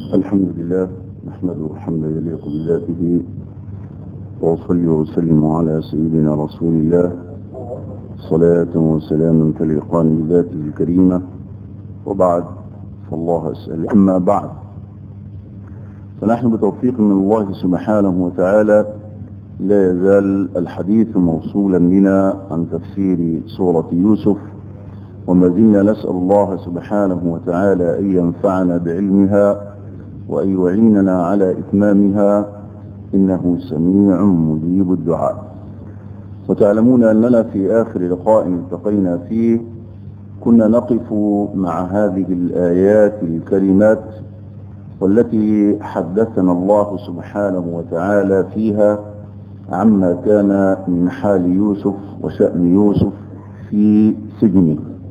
الحمد لله نحمده حمدا يليق بذاته وأصلي وسلم على سيدنا رسول الله صلاة وسلاما تليقان بذاته الكريمة وبعد فالله أسأل أما بعد فنحن بتوفيق من الله سبحانه وتعالى لا يزال الحديث موصولا بنا عن تفسير سورة يوسف وما زلنا نسأل الله سبحانه وتعالى أن ينفعنا بعلمها وأن يعيننا على إتمامها إنه سميع مجيب الدعاء وتعلمون أننا في آخر لقاء التقينا فيه كنا نقف مع هذه الآيات الكريمات والتي حدثنا الله سبحانه وتعالى فيها عما كان من حال يوسف وشأن يوسف في سجنه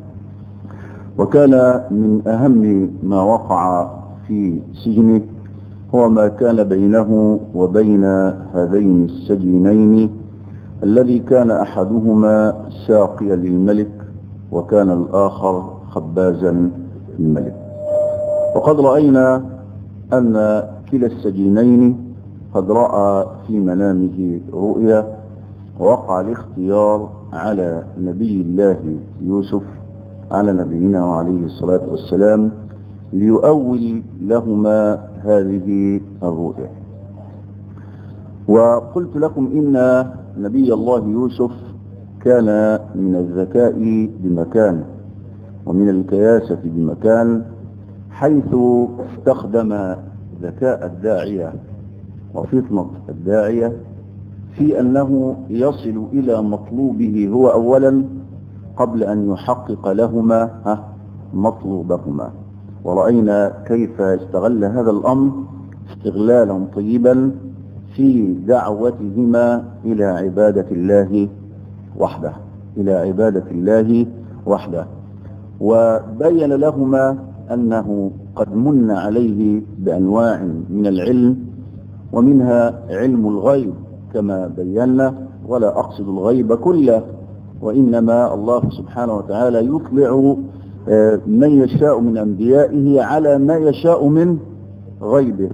وكان من أهم ما وقع في سجنه هو ما كان بينه وبين هذين السجينين الذي كان أحدهما ساقيا للملك وكان الآخر خبازا للملك وقد رأينا أن كلا السجينين قد رأى في منامه رؤيا ووقع الاختيار على نبي الله يوسف على نبينا وعليه الصلاة والسلام ليؤول لهما هذه الرؤيا وقلت لكم إن نبي الله يوسف كان من الذكاء بمكان ومن الكياسة بمكان حيث استخدم ذكاء الداعية وفطنة الداعية في أنه يصل إلى مطلوبه هو أولا قبل أن يحقق لهما مطلوبهما ورأينا كيف استغل هذا الأمر استغلالا طيبا في دعوتهما إلى عبادة الله وحده إلى عبادة الله وحده وبين لهما أنه قد من عليه بأنواع من العلم ومنها علم الغيب كما بينا ولا أقصد الغيب كله وإنما الله سبحانه وتعالى يطلع من يشاء من أنبيائه على ما يشاء من غيبه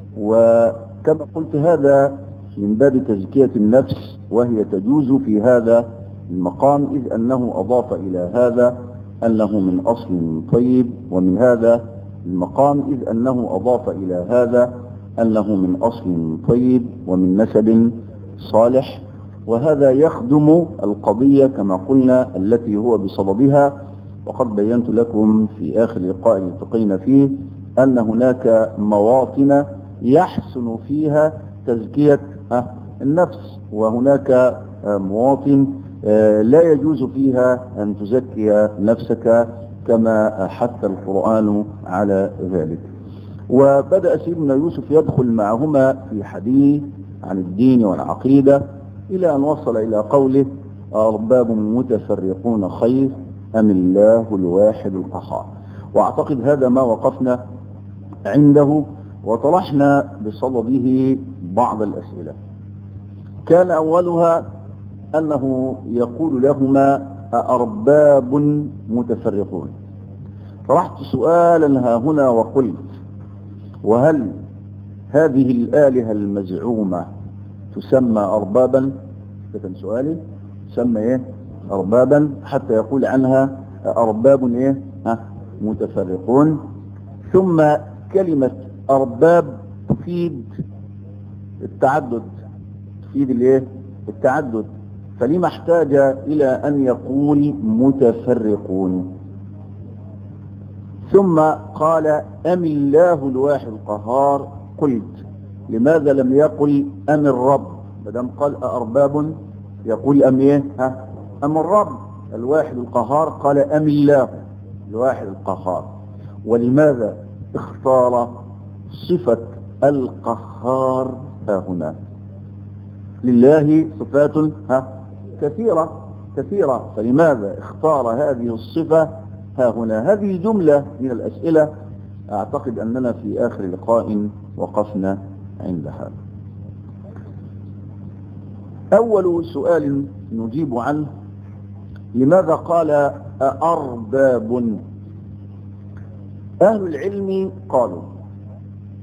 وكما قلت هذا من باب تزكية النفس وهي تجوز في هذا المقام إذ أنه أضاف إلى هذا أنه من أصل طيب ومن هذا المقام إذ أنه أضاف إلى هذا أنه من أصل طيب ومن نسب صالح وهذا يخدم القضية كما قلنا التي هو بصددها وقد بينت لكم في آخر لقاء التقينا فيه أن هناك مواطن يحسن فيها تزكية النفس وهناك مواطن لا يجوز فيها أن تزكي نفسك كما حث القرآن على ذلك وبدأ سيدنا يوسف يدخل معهما في حديث عن الدين والعقيدة إلى أن وصل إلى قوله أرباب متفرقون خير أم الله الواحد القهار وأعتقد هذا ما وقفنا عنده وطرحنا بصدده بعض الأسئلة كان أولها أنه يقول لهما أأرباب متفرقون طرحت سؤالا ها هنا وقلت وهل هذه الآلهة المزعومة تسمى أربابا ده كان سؤالي تسمى إيه أربابا حتى يقول عنها أرباب إيه ها متفرقون ثم كلمة أرباب تفيد التعدد تفيد الايه التعدد فلما احتاج إلى أن يقول متفرقون ثم قال أم الله الواحد القهار قلت لماذا لم يقل أم الرب مدام قال أرباب يقول أم إيه ها أم الرب الواحد القهار قال أم الله الواحد القهار ولماذا اختار صفة القهار ها هنا لله صفات ها كثيرة كثيرة فلماذا اختار هذه الصفة ها هنا هذه جملة من الأسئلة أعتقد أننا في آخر لقاء وقفنا عندها أول سؤال نجيب عنه لماذا قال أأرباب أهل العلم قالوا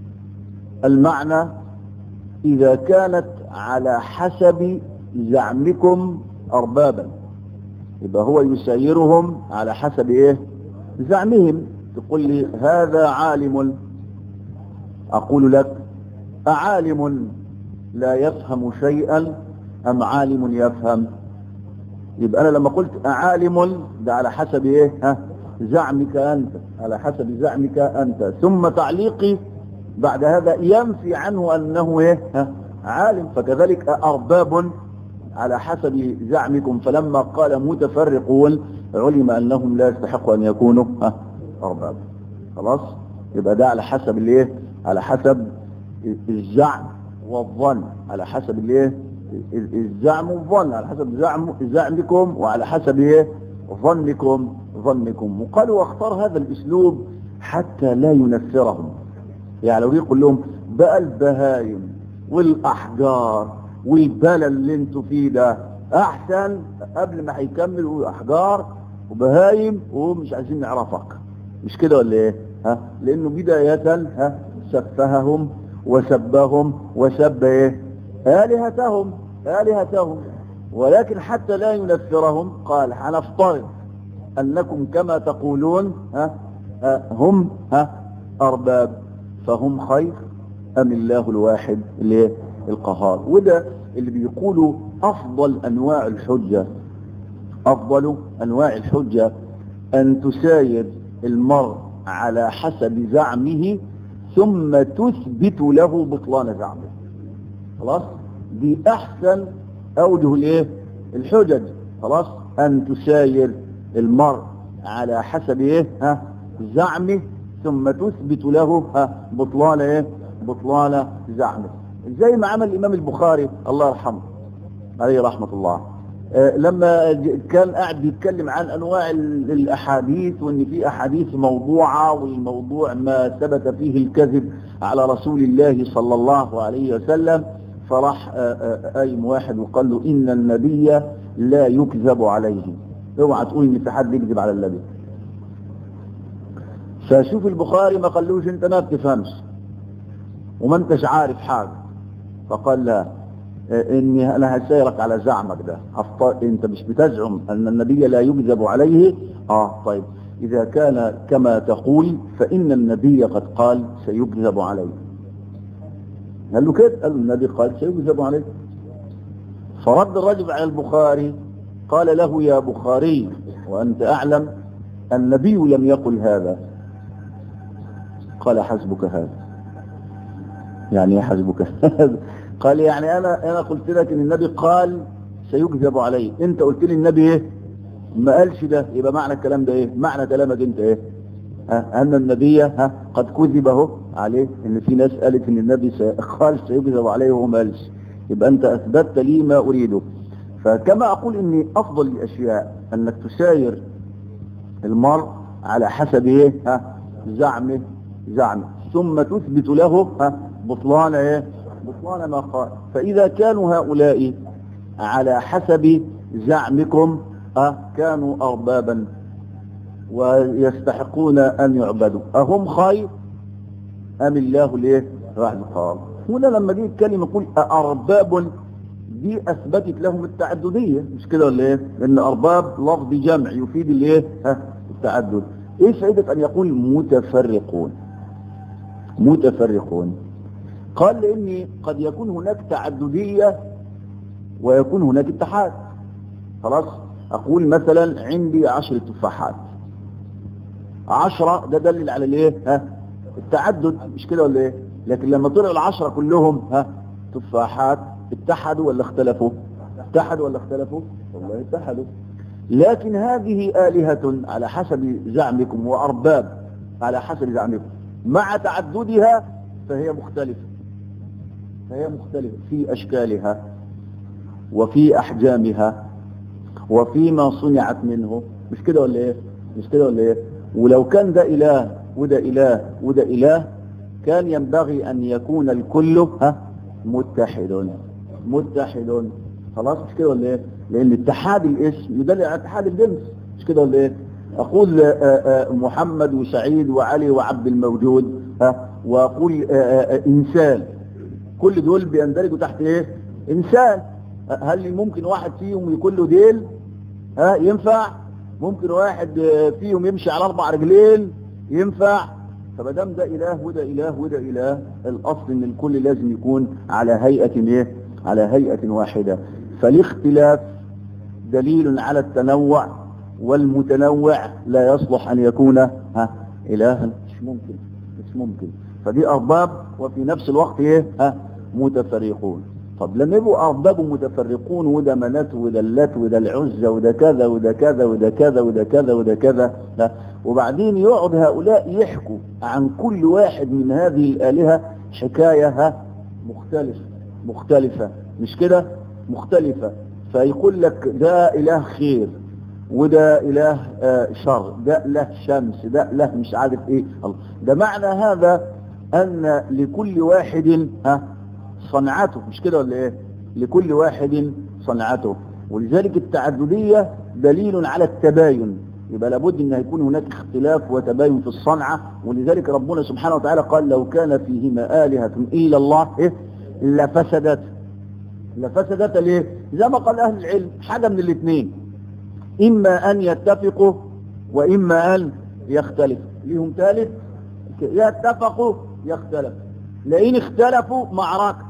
المعنى إذا كانت على حسب زعمكم أربابا يبقى هو يسيرهم على حسب إيه زعمهم تقول لي هذا عالم أقول لك أعالم لا يفهم شيئا أم عالم يفهم يبقى أنا لما قلت أعالم ده على حسب إيه ها زعمك أنت على حسب زعمك أنت ثم تعليقي بعد هذا ينفي عنه أنه إيه ها عالم فكذلك أرباب على حسب زعمكم فلما قال متفرقون علم أنهم لا يستحقوا أن يكونوا ها أرباب خلاص يبقى ده على حسب الايه على حسب الزعم والظن على حسب الايه الزعم والظن على حسب زعم زعمكم وعلى حسب ايه ظنكم ظنكم وقالوا واختار هذا الاسلوب حتى لا ينفرهم يعني لو يقول لهم بقى البهايم والاحجار والبلل اللي انتوا فيه ده احسن قبل ما هيكملوا احجار وبهايم ومش عايزين نعرفك مش كده ولا ايه ها لانه بداية ها سفههم وسبهم وسب ايه آلهتهم آلهتهم ولكن حتى لا ينفرهم قال هنفترض أنكم كما تقولون ها, ها هم ها أرباب فهم خير أم الله الواحد اللي القهار وده اللي بيقولوا أفضل أنواع الحجة أفضل أنواع الحجة أن تساير المرء على حسب زعمه ثم تثبت له بطلان زعمه خلاص دي احسن اوجه الايه الحجج خلاص ان تساير المرء على حسب ايه ها زعمه ثم تثبت له ها بطلان ايه بطلان زعمه زي ما عمل الامام البخاري الله يرحمه عليه رحمه الله لما كان قاعد بيتكلم عن انواع الاحاديث وان في احاديث موضوعة والموضوع ما ثبت فيه الكذب على رسول الله صلى الله عليه وسلم فراح قايم واحد وقال له ان النبي لا يكذب عليه اوعى تقول ان في حد يكذب على النبي فشوف البخاري ما قالوش انت ما بتفهمش وما انتش عارف حاجة فقال لا اني انا هسيرك على زعمك ده انت مش بتزعم ان النبي لا يكذب عليه اه طيب اذا كان كما تقول فان النبي قد قال سيكذب عليه قال له كده قال له النبي قال سيكذب عليه فرد الرجل على البخاري قال له يا بخاري وانت اعلم النبي لم يقل هذا قال حسبك هذا يعني ايه حسبك هذا قال يعني انا انا قلت لك ان النبي قال سيكذب عليه انت قلت لي النبي ايه ما قالش ده يبقى معنى الكلام ده ايه معنى كلامك انت ايه ها ان النبي ها قد كذب اهو عليه ان في ناس قالت ان النبي قال سيكذب عليه وهو ما قالش يبقى انت اثبتت لي ما اريده فكما اقول ان افضل الاشياء انك تساير المرء على حسب ايه ها زعمه زعمه ثم تثبت له ها بطلان ايه بطلان ما قال فإذا كانوا هؤلاء على حسب زعمكم أه كانوا أربابا ويستحقون أن يعبدوا أهم خير أم الله ليه واحد قال هنا لما دي الكلمة يقول أرباب دي أثبتت لهم التعددية مش كده ولا إيه لأن أرباب لفظ جمع يفيد الإيه ها التعدد إيه فائدة أن يقول متفرقون متفرقون قال لاني قد يكون هناك تعددية ويكون هناك اتحاد خلاص اقول مثلا عندي عشر تفاحات عشرة ده دلل على الايه ها التعدد مش كده ولا ايه لكن لما طلعوا العشرة كلهم ها تفاحات اتحدوا ولا اختلفوا اتحدوا ولا اختلفوا والله اتحدوا لكن هذه آلهة على حسب زعمكم وأرباب على حسب زعمكم مع تعددها فهي مختلفة فهي مختلفة في أشكالها وفي أحجامها وفيما صنعت منه مش كده ولا إيه مش كده ولا إيه ولو كان ده إله وده إله وده إله كان ينبغي أن يكون الكل ها متحد متحد خلاص مش كده ولا إيه لأن اتحاد الاسم يدل على اتحاد الجنس مش كده ولا إيه أقول محمد وسعيد وعلي وعبد الموجود ها واقول آآ آآ انسان كل دول بيندرجوا تحت ايه انسان هل ممكن واحد فيهم يكون له ديل ها ينفع ممكن واحد فيهم يمشي على اربع رجلين ينفع فما دام ده اله وده اله وده اله الاصل ان الكل لازم يكون على هيئه ايه على هيئه واحده فالاختلاف دليل على التنوع والمتنوع لا يصلح ان يكون ها الها مش ممكن مش ممكن فدي ارباب وفي نفس الوقت ايه ها متفرقون طب لما يبقوا ارباب متفرقون وده منات وده اللات وده العزة وده كذا وده كذا وده كذا وده كذا وده كذا لا وبعدين يقعد هؤلاء يحكوا عن كل واحد من هذه الآلهة حكاية ها مختلفة مختلفة مش كده مختلفة فيقول لك ده إله خير وده إله آه شر ده له شمس ده له مش عارف ايه ده معنى هذا أن لكل واحد ها صنعته مش كده ولا ايه لكل واحد صنعته ولذلك التعددية دليل على التباين يبقى لابد ان يكون هناك اختلاف وتباين في الصنعة ولذلك ربنا سبحانه وتعالى قال لو كان فيهما آلهة إلا الله إيه لفسدت لفسدت ليه زي ما قال أهل العلم حاجة من الاثنين إما أن يتفقوا وإما أن يختلفوا ليهم ثالث يتفقوا يختلف لئن اختلفوا معركة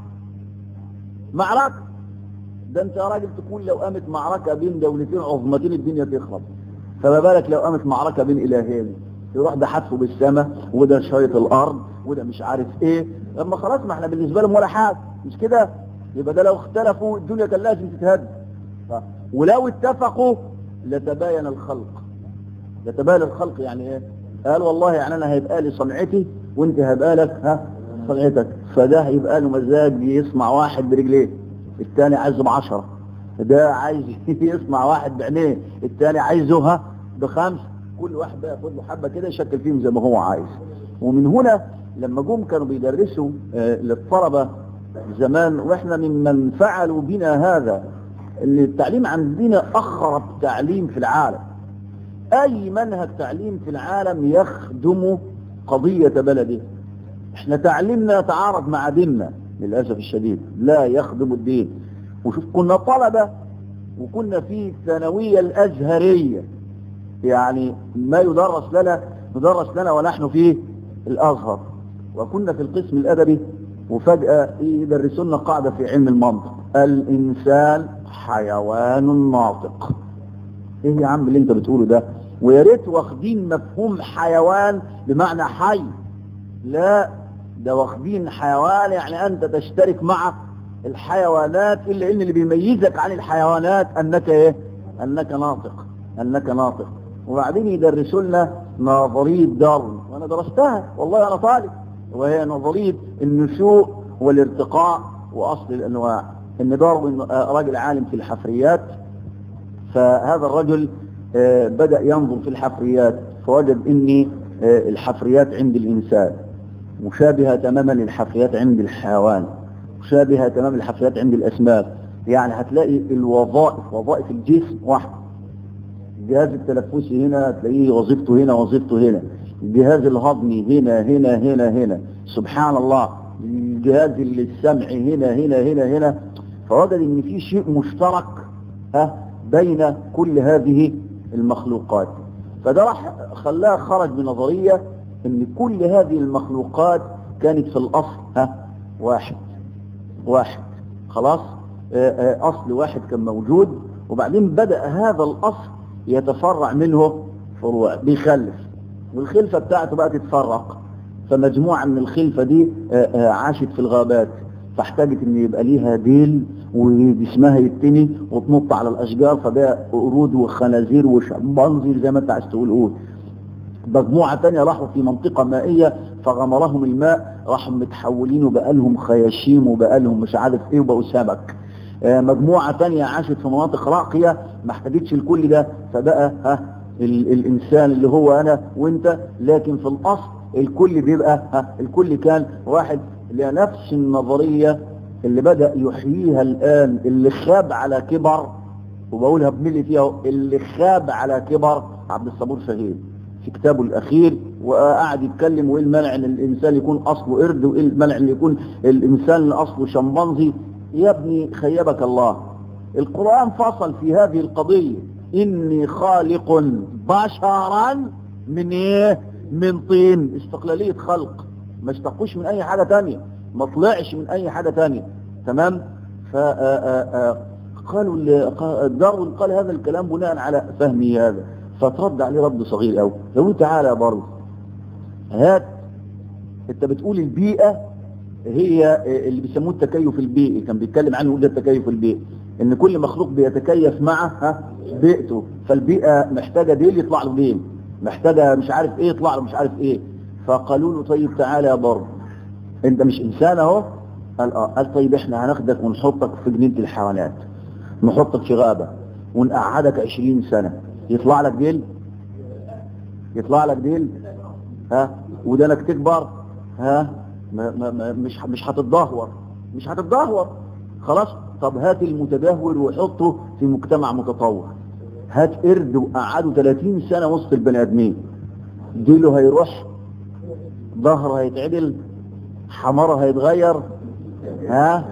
معركة ده انت يا راجل تكون لو قامت معركة بين دولتين عظمتين الدنيا تخرب فما بالك لو قامت معركة بين الهين يروح ده حتفه بالسماء وده شايط الارض وده مش عارف ايه لما خلاص ما احنا بالنسبة لهم ولا حاجة مش كده يبقى ده لو اختلفوا الدنيا كان لازم تتهد ولو اتفقوا لتباين الخلق لتباين الخلق يعني ايه قال والله يعني انا هيبقى لي صنعتي وانت هيبقى لك ها صنعتك فده هيبقى له مزاج يصنع واحد برجليه الثاني عايزه بعشرة ده عايز يصنع واحد بعينيه الثاني عايزه ها بخمس كل واحد بقى ياخد له حبه كده يشكل فيهم زي ما هو عايز ومن هنا لما جم كانوا بيدرسوا آه للطلبه زمان واحنا ممن فعلوا بنا هذا اللي التعليم عندنا اخرب تعليم في العالم اي منهج تعليم في العالم يخدم قضيه بلده احنا تعليمنا يتعارض مع ديننا للأسف الشديد لا يخدم الدين وشوف كنا طلبة وكنا في الثانوية الأزهرية يعني ما يدرس لنا يدرس لنا ونحن في الأزهر وكنا في القسم الأدبي وفجأة يدرسونا قاعدة في علم المنطق الإنسان حيوان ناطق ايه يا عم اللي انت بتقوله ده ويا ريت واخدين مفهوم حيوان بمعنى حي لا ده واخدين حيوان يعني انت تشترك مع الحيوانات الا ان اللي بيميزك عن الحيوانات انك ايه انك ناطق انك ناطق وبعدين يدرسوا لنا نظريه داروين وانا درستها والله انا طالب وهي نظريه النشوء والارتقاء واصل الانواع ان داروين راجل عالم في الحفريات فهذا الرجل بدا ينظر في الحفريات فوجد ان الحفريات عند الانسان مشابهة تماما للحفريات عند الحيوان مشابهة تماما للحفريات عند الأسماك يعني هتلاقي الوظائف وظائف الجسم واحدة الجهاز التنفسي هنا هتلاقيه وظيفته هنا وظيفته هنا الجهاز الهضمي هنا هنا هنا هنا سبحان الله الجهاز السمعي هنا هنا هنا هنا فوجد ان في شيء مشترك ها بين كل هذه المخلوقات فده راح خلاها خرج بنظريه ان كل هذه المخلوقات كانت في الاصل ها واحد واحد خلاص آآ آآ اصل واحد كان موجود وبعدين بدأ هذا الاصل يتفرع منه فروع بيخلف والخلفة بتاعته بقى تتفرق فمجموعة من الخلفة دي آآ عاشت في الغابات فاحتاجت ان يبقى ليها ديل وجسمها يتني وتنط على الاشجار فبقى قرود وخنازير وشمبانزي زي ما انت عايز تقول قول مجموعة تانية راحوا في منطقة مائية فغمرهم الماء راحوا متحولين وبقى لهم خياشيم وبقى لهم مش عارف ايه وبقوا سمك آه مجموعة تانية عاشت في مناطق راقية ما احتاجتش الكل ده فبقى ها ال الانسان اللي هو انا وانت لكن في الاصل الكل بيبقى ها الكل كان واحد لنفس النظرية اللي بدأ يحييها الآن اللي خاب على كبر وبقولها بملي فيها اللي خاب على كبر عبد الصبور شهيد في كتابه الأخير وقعد يتكلم وإيه المانع إن الإنسان يكون أصله قرد وإيه المانع إن يكون الإنسان أصله شمبانزي يا ابني خيبك الله القرآن فصل في هذه القضية إني خالق بشرا من إيه من طين استقلالية خلق ما اشتقوش من أي حاجة تانية ما طلعش من أي حاجة تانية تمام فقالوا دارون قال هذا الكلام بناء على فهمي هذا فترد عليه رد صغير قوي لو تعالى يا برضه هات انت بتقول البيئة هي اللي بيسموه التكيف البيئي كان بيتكلم عنه ده التكيف البيئي ان كل مخلوق بيتكيف مع ها بيئته فالبيئة محتاجة ديل يطلع له ديل محتاجة مش عارف ايه يطلع له مش عارف ايه فقالوا له طيب تعالى يا برضه انت مش انسان اهو قال اه قال طيب احنا هناخدك ونحطك في جنينة الحيوانات نحطك في غابة ونقعدك عشرين سنة يطلع لك ديل يطلع لك ديل ها ودانك تكبر ها ما ما ما مش مش هتتدهور مش هتتدهور خلاص طب هات المتدهور وحطه في مجتمع متطور هات قرد وقعده 30 سنة وسط البني ادمين ديله هيروح ظهره هيتعدل حماره هيتغير ها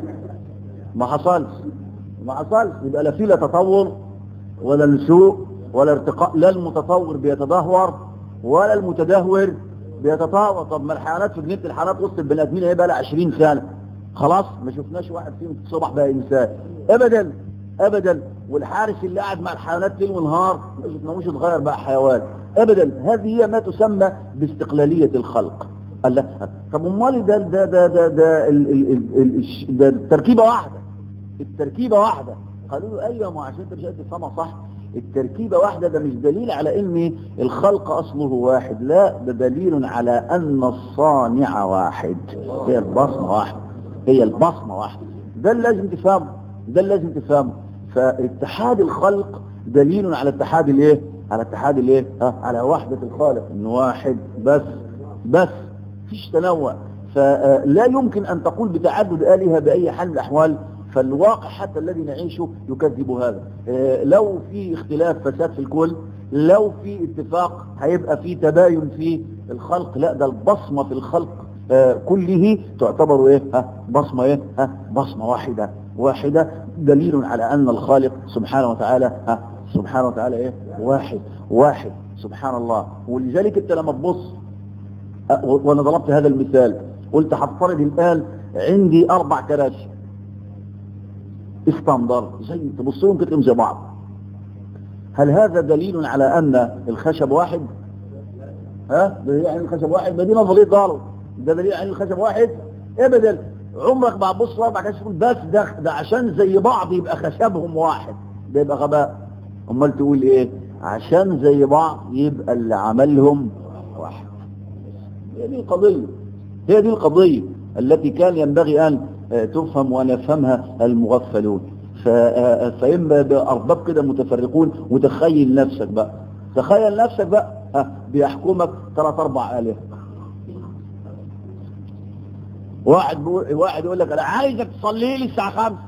ما حصلش ما حصلش يبقى لا في لا تطور ولا نسوء ولا ارتقاء لا المتطور بيتدهور ولا المتدهور بيتطور طب ما الحيوانات في جنينه الحيوانات وسط البني ادمين هي بقى لها 20 سنه خلاص ما شفناش واحد فيهم الصبح بقى انسان ابدا ابدا والحارس اللي قاعد مع الحيوانات ليل ونهار ما شفناهوش اتغير بقى حيوان ابدا هذه هي ما تسمى باستقلاليه الخلق قال لا طب امال ده ده ده ده ده, ال ال ال ال ده التركيبه واحده التركيبه واحده قالوا له ايوه ما عشان انت مش قادر تفهمها صح التركيبة واحدة ده مش دليل على ان الخلق اصله واحد لا ده دليل على ان الصانع واحد هي البصمة واحدة هي البصمة واحدة ده اللي لازم تفهمه ده اللي لازم تفهمه فاتحاد الخلق دليل على اتحاد الايه على اتحاد الايه ها على وحدة الخالق انه واحد بس بس فيش تنوع فلا يمكن ان تقول بتعدد آلهة بأي حال من الاحوال فالواقع حتى الذي نعيشه يكذب هذا اه لو في اختلاف فساد في الكل لو في اتفاق هيبقى في تباين في الخلق لا ده البصمة في الخلق اه كله تعتبر ايه ها بصمة ايه ها بصمة واحدة واحدة دليل على ان الخالق سبحانه وتعالى ها سبحانه وتعالى ايه واحد واحد سبحان الله ولذلك انت لما تبص اه وانا ضربت هذا المثال قلت هفترض الان عندي اربع كراسي استندر زي تبص لهم كتلهم زي بعض هل هذا دليل على ان الخشب واحد ها دليل على الخشب واحد ما دي نظريه ضارب ده دليل على الخشب واحد ابدا عمرك ما تبص اربع كراسي تقول بس ده ده عشان زي بعض يبقى خشبهم واحد ده يبقى غباء امال تقول ايه عشان زي بعض يبقى اللي عملهم واحد هي دي القضيه هي دي القضيه التي كان ينبغي ان تفهم وأن يفهمها المغفلون فإما بأرباب كده متفرقون وتخيل نفسك بقى تخيل نفسك بقى بيحكمك ثلاث أربع آلاف واحد بقول واحد يقول لك أنا عايزك تصلي لي الساعة خمسة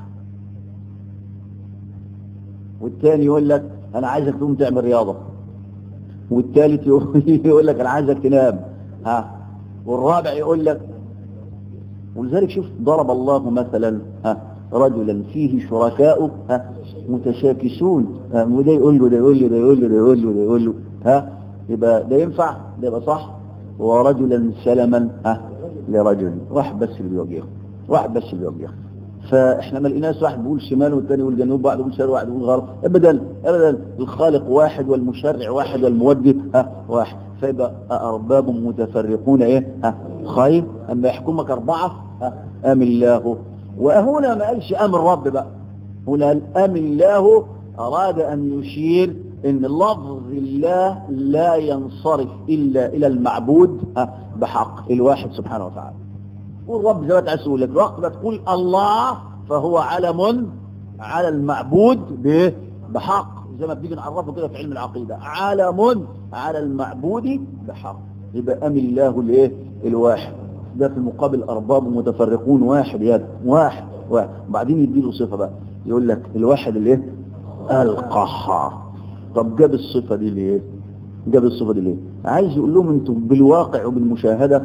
والتاني يقول لك أنا عايزك تقوم تعمل رياضة والتالت يقول لك أنا عايزك تنام ها والرابع يقول لك ولذلك شوف ضرب الله مثلا ها رجلا فيه شركاء ها متشاكسون ها وده يقول له ده يقول له ده يقول له ده يقول له ده يقول له ها يبقى ده ينفع ده يبقى صح ورجلا سلما ها لرجل واحد بس اللي بيوجهه واحد بس اللي بيوجهه فاحنا ما لقيناش واحد بيقول شمال والثاني يقول جنوب واحد يقول شرق واحد يقول غرب ابدا ابدا الخالق واحد والمشرع واحد والموجه ها واحد فيبقى أرباب متفرقون إيه ها خير أما يحكمك أربعة ها أم الله وهنا ما قالش أم الرب بقى هنا أم الله أراد أن يشير إن لفظ الله لا ينصرف إلا إلى المعبود ها بحق الواحد سبحانه وتعالى والرب زي ما تقول لك وقت ما تقول الله فهو علم على المعبود بحق زي ما بنيجي نعرفه كده في علم العقيدة علم على المعبود بحق يبقى أم الله الايه الواحد ده في المقابل أرباب متفرقون واحد يد واحد واحد وبعدين يديله صفة بقى يقول لك الواحد الايه القهار طب جاب الصفة دي ليه جاب الصفة دي ليه عايز يقول لهم انتم بالواقع وبالمشاهدة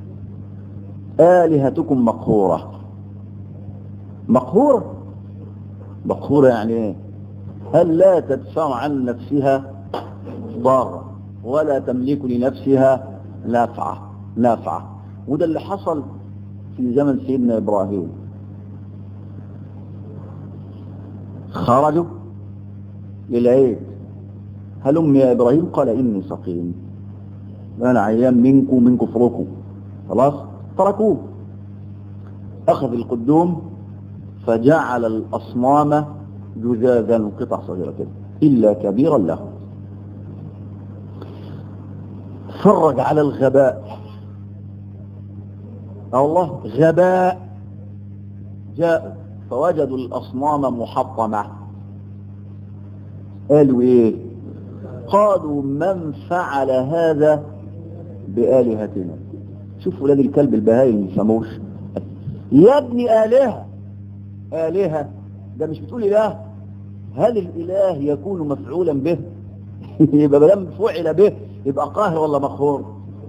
آلهتكم مقهورة مقهورة مقهورة يعني ايه هل لا تدفع عن نفسها ضارة ولا تملك لنفسها نافعة نافعة وده اللي حصل في زمن سيدنا إبراهيم خرجوا للعيد هلم يا إبراهيم قال إني سقيم أنا عيان منكم من كفركم خلاص تركوه أخذ القدوم فجعل الأصنام جذاذا قطع صغيرة كده إلا كبيرا له فرج على الغباء الله غباء جاء فوجدوا الأصنام محطمة قالوا إيه قالوا من فعل هذا بآلهتنا شوف ولاد الكلب البهايم ما يفهموش يا ابن آلهة آلهة ده مش بتقول إله هل الإله يكون مفعولا به يبقى بدل فعل به يبقى قاهر ولا مقهور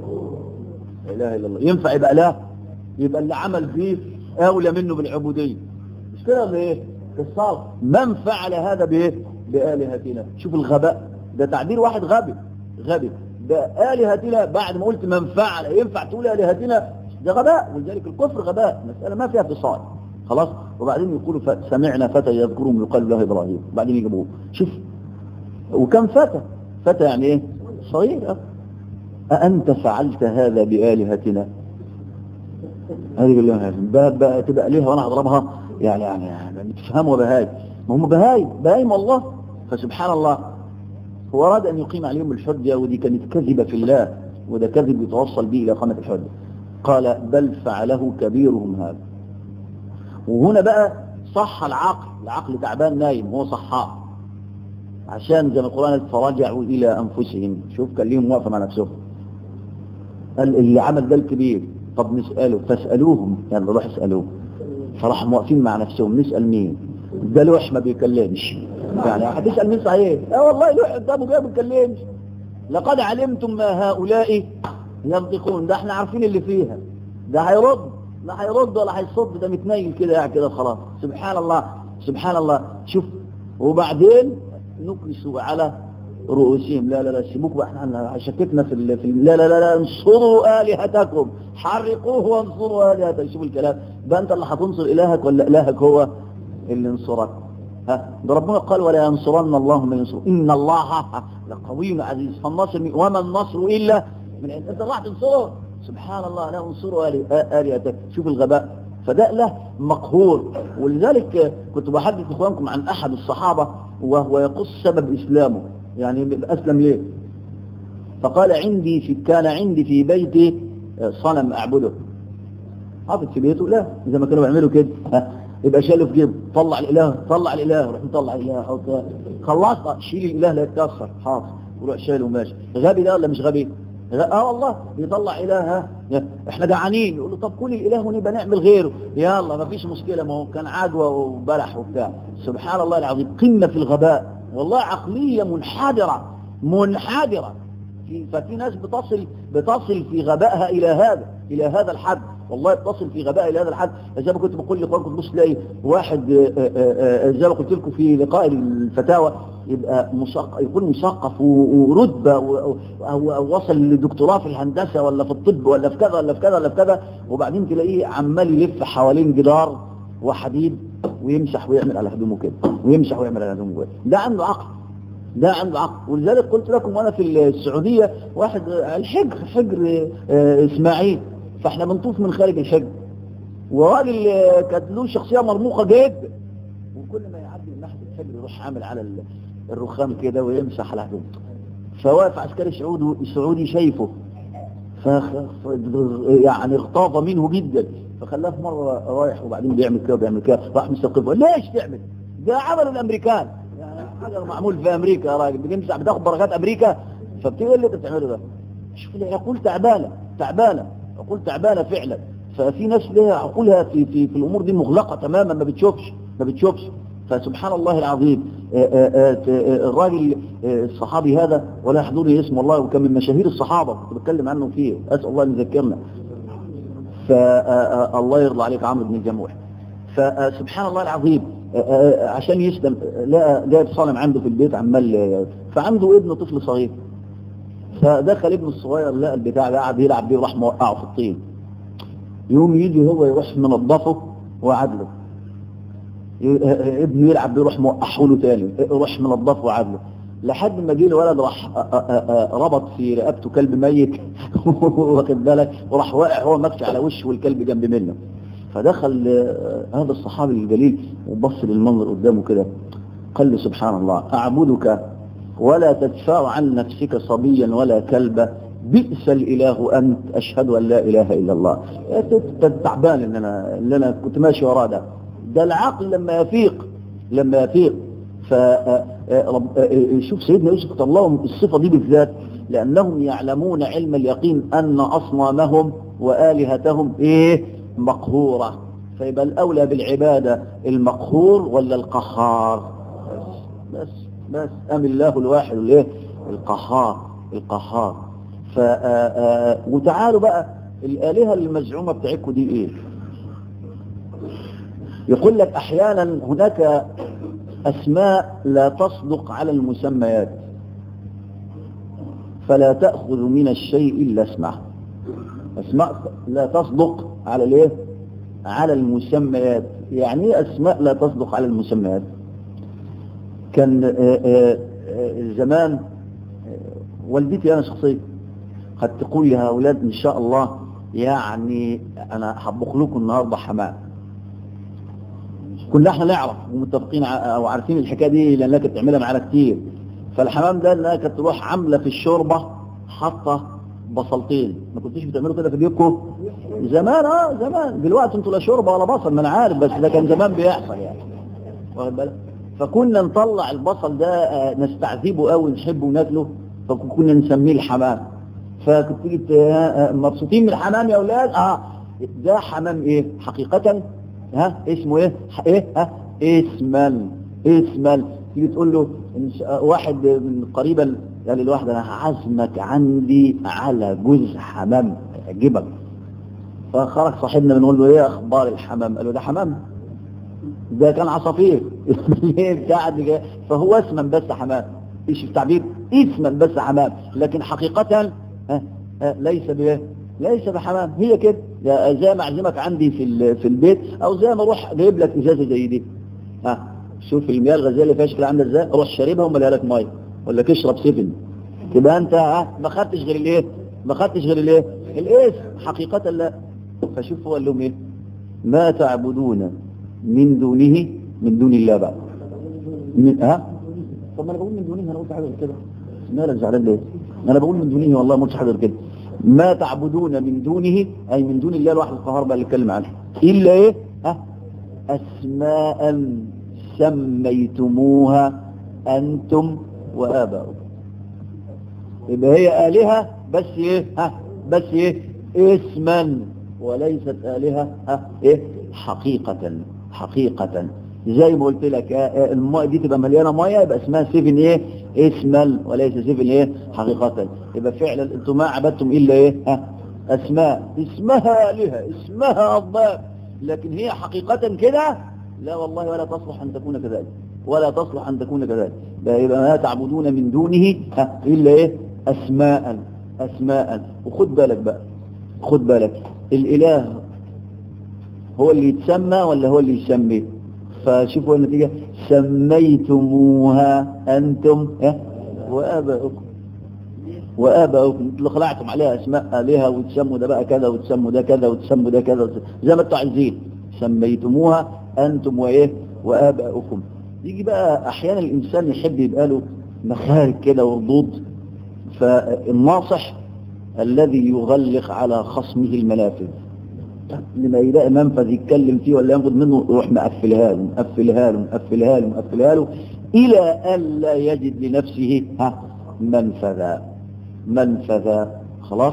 لا إله إلا الله ينفع يبقى لا يبقى اللي عمل فيه أولى منه بالعبودية مش كده ولا إيه الصالح من فعل هذا بإيه بآلهتنا شوف الغباء ده تعبير واحد غبي غبي ده آلهتنا بعد ما قلت من فعل ينفع تقول آلهتنا ده غباء ولذلك الكفر غباء مسألة ما فيها اتصال خلاص وبعدين يقولوا ف- سمعنا فتى يذكرهم يقال له إبراهيم وبعدين يجيبوه شوف وكم فتى فتى يعني ايه صغير أه. أأنت فعلت هذا بآلهتنا هذه يقول لهم بقى, بقى تبقى ليها وانا اضربها يعني يعني, يعني تفهموا بهاي ما هم بهاي بهايم الله فسبحان الله هو أراد أن يقيم عليهم الحجة ودي كانت كذبة في الله وده كذب يتوصل به إلى قامة الحجة قال بل فعله كبيرهم هذا وهنا بقى صح العقل العقل تعبان نايم هو صحاه عشان زي ما القرآن قال فرجعوا إلى أنفسهم شوف كان ليهم واقفة مع نفسهم قال اللي عمل ده الكبير طب نسأله فاسألوهم يعني روح اسألوه فراحوا واقفين مع نفسهم نسأل مين ده لوح ما بيكلمش يعني هتسأل مين صحيح اه والله لوح قدامه جاي ما بيتكلمش لقد علمتم ما هؤلاء ينطقون ده احنا عارفين اللي فيها ده هيرد لا هيرد ولا هيصد ده متنيل كده يعني كده خلاص سبحان الله سبحان الله شوف وبعدين نكسوا على رؤوسهم لا لا لا سيبوك بقى احنا شككنا في, ال... في ال... لا لا لا لا انصروا آلهتكم حرقوه وانصروا آلهتكم شوف الكلام ده انت اللي هتنصر إلهك ولا إلهك هو اللي انصرك ها ده ربنا قال ولا ينصرن الله من ينصر إن الله لقوي عزيز فالنصر من... وما النصر إلا من عند انت راح تنصره سبحان الله لا انصروا آل... آلهتك شوف الغباء فده له مقهور ولذلك كنت بحدث إخوانكم عن أحد الصحابة وهو يقص سبب إسلامه يعني أسلم ليه فقال عندي في كان عندي في بيتي صنم أعبده حاطط في بيته لا إذا ما كانوا بيعملوا كده ها يبقى شاله في جيبه طلع الإله طلع الإله روح مطلع الإله حط خلصت شيل الإله لا يتكسر حاضر وروح شايله وماشي غبي ده ولا مش غبي اه والله بيطلع اله ها احنا جعانين يقول له طب كل الاله ونبقى نعمل غيره يلا ما فيش مشكله ما هو كان عجوه وبلح وبتاع سبحان الله العظيم قمه في الغباء والله عقليه منحدره منحدره في ففي ناس بتصل بتصل في غبائها الى هذا الى هذا الحد والله بتصل في غباء الى هذا الحد زي ما كنت بقول لاخوانكم تبص تلاقي واحد زي ما قلت لكم في لقاء الفتاوى يبقى مثقف يكون مثقف ورتبه او وصل لدكتوراه في الهندسه ولا في الطب ولا في كذا ولا في كذا ولا في كذا وبعدين تلاقيه عمال يلف حوالين جدار وحديد ويمسح ويعمل على هدومه كده ويمسح ويعمل على هدومه كده ده عنده عقل ده عنده عقل ولذلك قلت لكم وانا في السعوديه واحد الحجر حجر اسماعيل فاحنا بنطوف من خارج الحجر وراجل كانت له شخصيه مرموقه جدا وكل ما يعدي من ناحيه الحجر يروح عامل على الرخام كده ويمسح على هدومه فواقف عسكري سعودي سعودي شايفه ف يعني اغتاظ منه جدا فخلاه في مره رايح وبعدين بيعمل كده وبيعمل كده راح مستوقفه ليش تعمل؟ ده عمله الامريكان يعني حاجه معمول في امريكا يا راجل بتمسح بتاخد بركات امريكا فبتقول اللي انت بتعمله ده شوف العقول تعبانه تعبانه عقول تعبانه فعلا ففي ناس لها عقولها في في في الامور دي مغلقه تماما ما بتشوفش ما بتشوفش فسبحان الله العظيم آه، آه، آه، الراجل آه، الصحابي هذا ولا يحضرني اسم الله وكان من مشاهير الصحابة كنت بتكلم عنه فيه أسأل الله أن يذكرنا فالله يرضى عليك عمرو بن الجموح فسبحان الله العظيم آه، آه، عشان يسلم آه، لقى جايب صنم عنده في البيت عمال آه، فعنده ابن طفل صغير فدخل ابنه الصغير لقى البتاع ده قاعد يلعب بيه وراح موقعه في الطين يوم يجي هو يروح منظفه وعدله ي- آه، ابنه يلعب بيه يروح موقعه له تاني يروح منظفه وعدله لحد ما جه الولد راح آه، آه، آه، ربط في رقبته كلب ميت واخد بالك وراح واقع هو مكشي على وشه والكلب جنب منه فدخل آه، هذا الصحابي الجليل وبص للمنظر قدامه كده قال له سبحان الله أعبدك ولا تدفع عن نفسك صبيا ولا كلبا بئس الإله أنت أشهد أن لا إله إلا الله أنت تعبان إن أنا, إن أنا كنت ماشي وراه ده ده العقل لما يفيق لما يفيق ف آه، آه، رب- آه، شوف سيدنا يوسف اختار لهم الصفة دي بالذات لأنهم يعلمون علم اليقين أن أصنامهم وآلهتهم إيه مقهورة فيبقى الأولى بالعبادة المقهور ولا القهار بس بس بس أم الله الواحد الايه القهار القهار ف آه، آه، وتعالوا بقى الآلهة المزعومة بتاعتكم دي إيه يقول لك أحيانا هناك أسماء لا تصدق على المسميات فلا تأخذ من الشيء إلا اسمه أسماء لا تصدق على الايه على المسميات يعني ايه أسماء لا تصدق على المسميات كان آه، آه، آه، زمان آه، والدتي أنا شخصيا قد تقول لي هؤلاء إن شاء الله يعني أنا هطبخ لكم النهاردة حمام كنا احنا نعرف ومتفقين ع- او عارفين الحكايه دي لانها كانت بتعملها معانا كتير فالحمام ده انها كانت تروح عامله في الشوربه حاطه بصلتين ما كنتوش بتعملوا كده في بيوتكم زمان اه زمان دلوقتي انتوا لا شوربه ولا بصل ما انا عارف بس ده كان زمان بيحصل يعني واخد بالك فكنا نطلع البصل ده آه، نستعذبه قوي نحبه وناكله فكنا نسميه الحمام فكنت تيجي ت- آه، آه، مبسوطين من الحمام يا اولاد اه ده حمام ايه حقيقه ها اسمه ايه ح- ايه ها اسما اسما تيجي تقول له إن شاء- واحد من قريبا قال للواحد انا هعزمك عندي على جوز حمام يعجبك فخرج صاحبنا بنقول له ايه اخبار الحمام قال له ده حمام ده كان عصافير ليه بتاع دي جاي؟ فهو اسما بس حمام ايش التعبير اسما بس حمام لكن حقيقة ها ها ليس بايه ليس بحمام هي كده يا- زي ما اعزمك عندي في ال- في البيت او زي ما اروح جايب لك ازازه زي دي ها شوف المياه الغازيه اللي فيها شكلها عامله ازاي روح شاربها ومليها لك ميه ولا لك اشرب سيفن تبقى انت ها ما خدتش غير الايه ما خدتش غير الايه الاسم حقيقه لا فشوف هو قال لهم ايه ما تعبدون من دونه من دون الله بقى من ها طب ما انا بقول من دونه انا قلت حاجه غير كده مالك زعلان ليه انا بقول من دونه والله ما قلتش حاجه غير كده ما تعبدون من دونه اي من دون الله الواحد القهار بقى اللي اتكلم عنه الا ايه ها اسماء سميتموها انتم واباؤكم يبقى هي آلهة بس ايه ها بس ايه اسما وليست آلهة ها ايه حقيقة حقيقة زي ما قلت لك آه، آه، الماء دي تبقى مليانة مية يبقى اسمها سيفن ايه اسما وليس سيفن ايه حقيقة يبقى فعلا انتم ما عبدتم الا ايه ها اسماء اسمها آلهة اسمها الله لكن هي حقيقة كده لا والله ولا تصلح ان تكون كذلك ولا تصلح ان تكون كذلك بقى يبقى ما تعبدون من دونه ها الا ايه اسماء اسماء وخد بالك بقى خد بالك الاله هو اللي يتسمى ولا هو اللي يسمي فشوفوا النتيجة سميتموها أنتم ها؟ وآباؤكم وآباؤكم انتوا خلعتم عليها أسماء آلهة وتسموا ده بقى كذا وتسموا ده كذا وتسموا ده كذا وتسموا- زي ما انتوا عايزين سميتموها أنتم وإيه وآباؤكم يجي بقى أحيانا الإنسان يحب يبقى له مخارج كده وردود فالناصح الذي يغلق على خصمه المنافذ لما يلاقي منفذ يتكلم فيه ولا ياخد منه يروح مقفلها له مقفلها له مقفلها له مقفلها له الى ان لا يجد لنفسه ها منفذا منفذا خلاص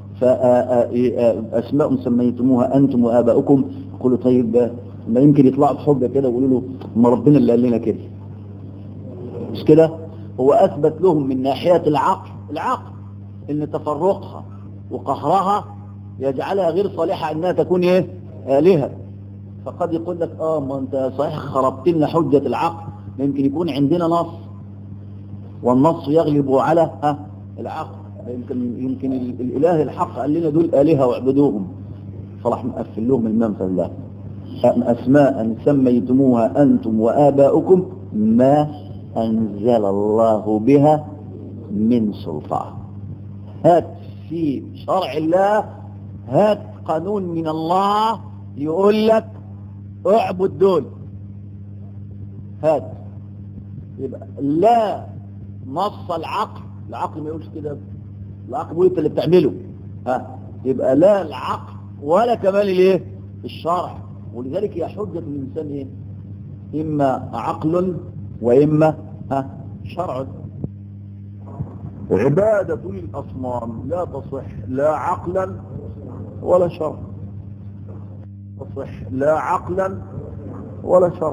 فاسماء سميتموها انتم واباؤكم يقولوا طيب ما يمكن يطلعوا بحجه كده ويقولوا له ما ربنا اللي قال لنا كده مش كده هو اثبت لهم من ناحية العقل العقل ان تفرقها وقهرها يجعلها غير صالحة انها تكون ايه آلهة فقد يقول لك اه ما انت صحيح خربت لنا حجة العقل يمكن يكون عندنا نص والنص يغلب على ها العقل يمكن يمكن ال- الاله الحق قال لنا دول الهه واعبدوهم فراح مقفل لهم المنفذ ده اسماء سميتموها انتم واباؤكم ما انزل الله بها من سلطان هات في شرع الله هات قانون من الله يقول لك اعبد دول هات يبقى لا نص العقل العقل ما يقولش كده العقل بيقول انت اللي بتعمله ها يبقى لا العقل ولا كمان الايه الشرع ولذلك هي حجة الإنسان ايه إما عقل وإما ها شرع عبادة الأصنام لا تصح لا عقلا ولا شرع تصح لا عقلا ولا شرع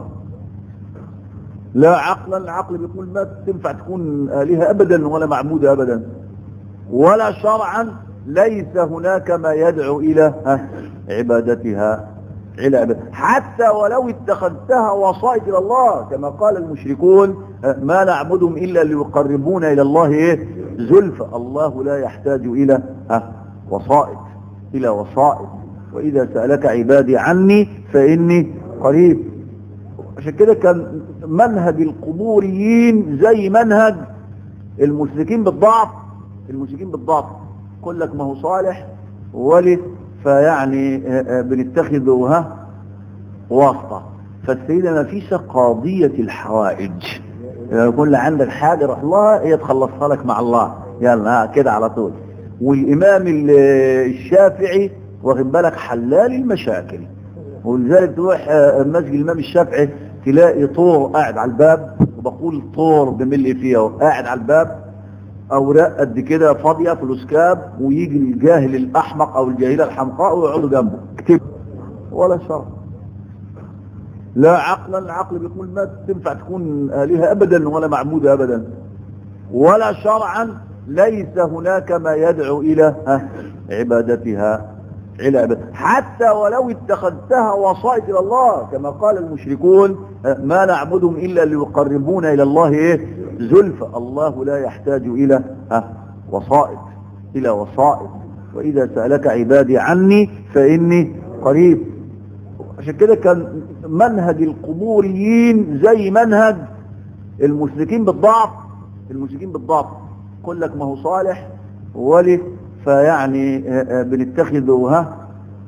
لا عقلا العقل بيقول ما تنفع تكون آلهة أبدا ولا معبودة أبدا ولا شرعا ليس هناك ما يدعو إلى ها، عبادتها إلى عبادة. حتى ولو اتخذتها وسائط إلى الله كما قال المشركون ها، ما نعبدهم إلا ليقربونا إلى الله إيه زلفى الله لا يحتاج إلى ها، وسائط إلى وسائط وإذا سألك عبادي عني فإني قريب عشان كده كان منهج القبوريين زي منهج المشركين بالضعف المشركين بالضعف يقول لك ما هو صالح ولي فيعني آه، آه، بنتخذه ها واسطة فالسيدة نفيسة قاضية الحوائج يعني يكون عندك حاجة روح الله هي تخلصها لك مع الله يلا ها، كده على طول والإمام ال- الشافعي واخد بالك حلال المشاكل ولذلك تروح آه، مسجد الإمام الشافعي تلاقي طور قاعد على الباب وبقول طور بملي فيها قاعد على الباب اوراق قد كده فاضيه فلوس كاب ويجي الجاهل الاحمق او الجاهله الحمقاء ويقعدوا جنبه اكتب ولا شرع لا عقلا العقل بيقول ما تنفع تكون آلهة أبدا ولا معبودة أبدا ولا شرعا ليس هناك ما يدعو إلى ها، عبادتها إلى عبادة حتى ولو اتخذتها وسائط إلى الله كما قال المشركون ها، ما نعبدهم إلا ليقربونا إلى الله إيه زلفى الله لا يحتاج إلى ها، وسائط إلى وسائط وإذا سألك عبادي عني فإني قريب عشان كده كان منهج القبوريين زي منهج المشركين بالضعف المشركين بالضعف يقول لك ما هو صالح ولي فيعني آه، آه، بنتخذه ها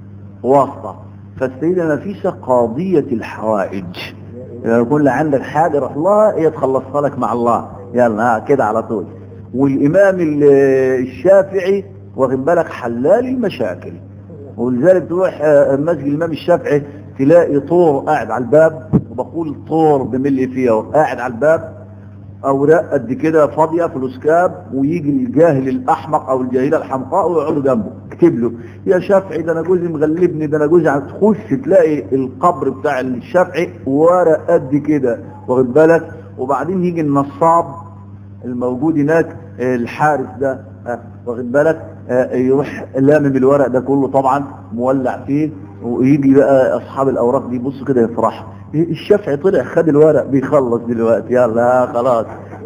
واسطة فالسيدة نفيسة قاضية الحوائج يعني يكون عندك حاجة روح الله هي تخلصها لك مع الله يلا ها، كده على طول والإمام ال- الشافعي واخد بالك حلال المشاكل ولذلك تروح آه، مسجد الإمام الشافعي تلاقي طور قاعد على الباب وبقول طور بملي فيها قاعد على الباب اوراق قد كده فاضيه فلوس كاب ويجي الجاهل الاحمق او الجاهله الحمقاء ويقعدوا جنبه اكتب له يا شافعي ده انا جوزي مغلبني ده انا جوزي عم تخش تلاقي القبر بتاع الشافعي ورق قد كده واخد بالك وبعدين يجي النصاب الموجود هناك آه، الحارس ده آه، واخد بالك آه، يروح لامم الورق ده كله طبعا مولع فيه ويجي بقى اصحاب الاوراق دي يبصوا كده يفرحوا الشافعي طلع خد الورق بيخلص دلوقتي يلا خلاص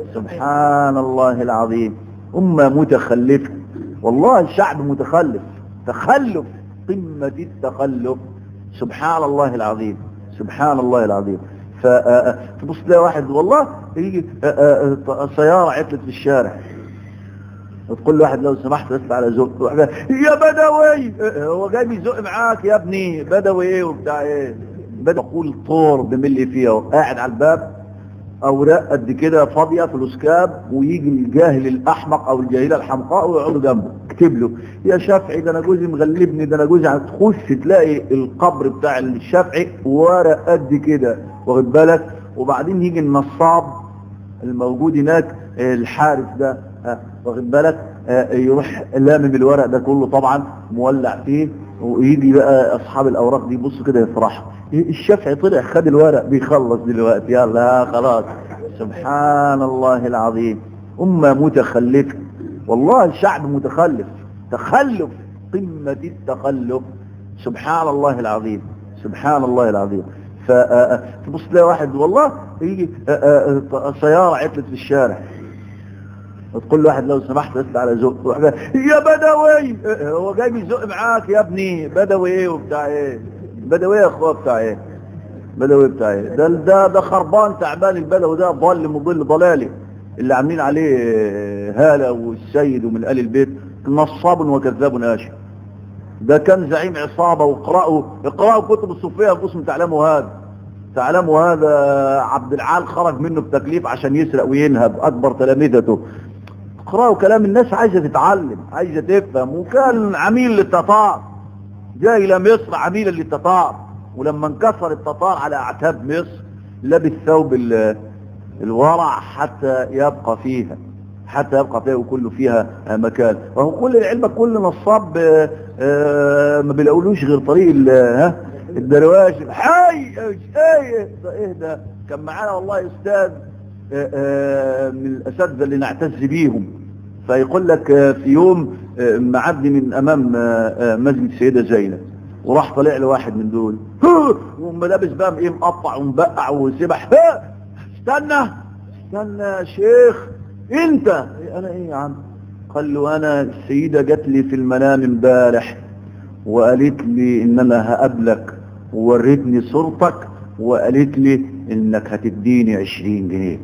سبحان الله العظيم أمة متخلفة والله الشعب متخلف تخلف قمة التخلف سبحان الله العظيم سبحان الله العظيم فتبص تلاقي واحد والله يجي آه، آه، آه، سيارة عطلت في الشارع وتقول له واحد لو سمحت بس على ذوق تروح قال، يا بدوي آه، هو جاي بيزق معاك يا ابني بدوي ايه وبتاع ايه بدأ يقول طور بملي فيها قاعد على الباب اوراق قد كده فاضيه فلوس كاب ويجي الجاهل الاحمق او الجاهله الحمقاء ويقعدوا جنبه اكتب له يا شافعي ده انا جوزي مغلبني ده انا جوزي عم تخش تلاقي القبر بتاع الشافعي ورق قد كده واخد بالك وبعدين يجي النصاب الموجود هناك آه، الحارس ده آه، واخد بالك آه، يروح لامم الورق ده كله طبعا مولع فيه ويجي بقى اصحاب الاوراق دي يبصوا كده يفرحوا الشافعي طلع خد الورق بيخلص دلوقتي يلا خلاص سبحان الله العظيم أمة متخلفة والله الشعب متخلف تخلف قمة التخلف سبحان الله العظيم سبحان الله العظيم فتبص تلاقي واحد والله يجي سيارة عطلت في الشارع وتقول له واحد لو سمحت بس على ذوق يا بدوي هو جاي بيزق معاك يا ابني بدوي ايه وبتاع ايه بدوي يا اخويا بتاع ايه بدوي بتاع ايه ده ده ده خربان تعبان البدوي ده ضل مضل ضلالي اللي عاملين عليه هالة والسيد ومن آل البيت نصاب وكذاب آشر ده كان زعيم عصابة واقرأوا اقرأوا كتب الصوفية قسم تعلموا هذا تعلموا هذا عبد العال خرج منه بتكليف عشان يسرق وينهب أكبر تلامذته اقرأوا كلام الناس عايزة تتعلم عايزة تفهم وكان عميل للتتار جاي إلى مصر عميلا للتتار ولما انكسر التتار على أعتاب مصر لبس ثوب الورع حتى يبقى فيها حتى يبقى فيها وكل فيها مكان وهو كل العلم كل نصاب ما بيلاقولوش غير طريق ها الدرواش حي ايه ايه ده كان معانا والله استاذ من الاساتذه اللي نعتز بيهم فيقول لك في يوم معدي من امام مسجد السيده زينب وراح طلع له واحد من دول وملابس بقى ايه مقطع ومبقع وسبح استنى استنى يا شيخ انت انا ايه يا عم قال له انا السيدة جات لي في المنام امبارح وقالت لي ان انا هقابلك ووريتني صورتك وقالت لي انك هتديني عشرين جنيه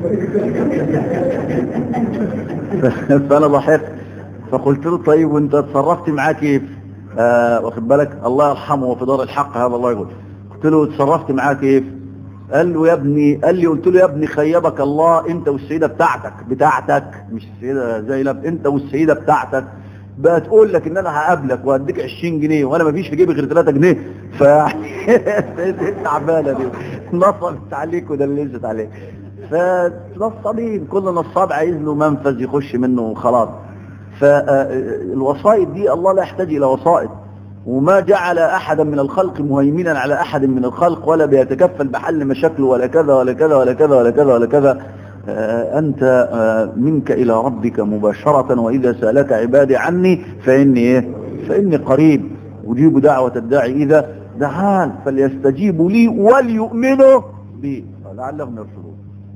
فانا ضحكت فقلت له طيب وانت اتصرفت معاه كيف آه واخد بالك الله يرحمه وفي دار الحق هذا الله يقول قلت له اتصرفت معاه كيف قال له يا ابني قال لي قلت له يا ابني خيبك الله انت والسيده بتاعتك بتاعتك مش السيده زينب انت والسيده بتاعتك بقى تقول لك ان انا هقابلك وهديك 20 جنيه وانا ما فيش في جيبي غير 3 جنيه ف تعبانه دي نصبت عليك ودلست عليك فنصابين كل نصاب عايز له منفذ يخش منه وخلاص فالوسائط دي الله لا يحتاج الى وسائط وما جعل احدا من الخلق مهيمنا على احد من الخلق ولا بيتكفل بحل مشاكله ولا كذا ولا كذا ولا كذا ولا كذا ولا كذا انت منك الى ربك مباشرة واذا سألك عبادي عني فاني ايه فاني قريب اجيب دعوة الداعي اذا دعان فليستجيبوا لي وليؤمنوا بي لعلهم يرشدون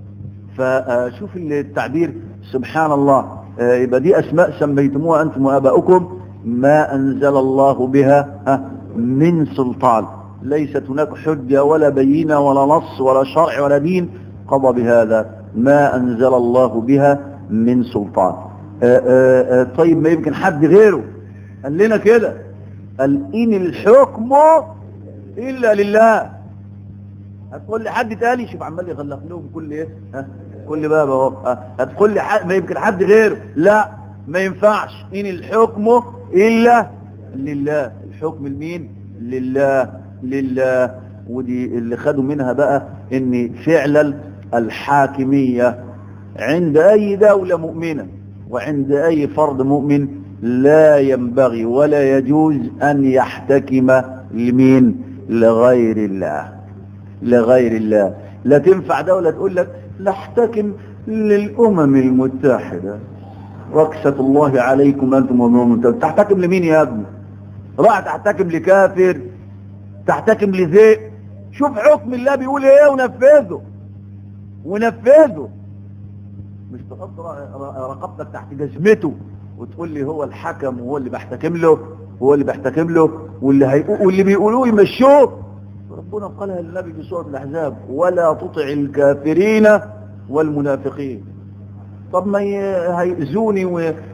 فشوف التعبير سبحان الله يبقى دي اسماء سميتموها انتم واباؤكم ما أنزل الله بها من سلطان ليست هناك حجة ولا بينة ولا نص ولا شرع ولا دين قضى بهذا ما أنزل الله بها من سلطان آآ آآ طيب ما يمكن حد غيره قال لنا كده قال إن الحكم إلا لله هتقول لي حد تاني شوف عمال يغلق لهم كل ايه ها كل باب اهو هتقول لي ما يمكن حد غيره لا ما ينفعش إن الحكم إلا لله الحكم لمين لله لله ودي اللي خدوا منها بقى ان فعلا الحاكمية عند اي دولة مؤمنة وعند اي فرد مؤمن لا ينبغي ولا يجوز ان يحتكم لمين لغير الله لغير الله لا تنفع دولة تقول لك لا احتكم للامم المتحدة ركسة الله عليكم أنتم ومؤمنون تحتكم لمين يا ابني راح تحتكم لكافر تحتكم لذئب شوف حكم الله بيقول ايه ونفذه ونفذه مش تحط رقبتك تحت جزمته وتقول لي هو الحكم وهو اللي بحتكم له هو اللي بحتكم له واللي هيقول واللي بيقولوه يمشوه ربنا قالها للنبي في سوره الاحزاب ولا تطع الكافرين والمنافقين طب ما هيأذوني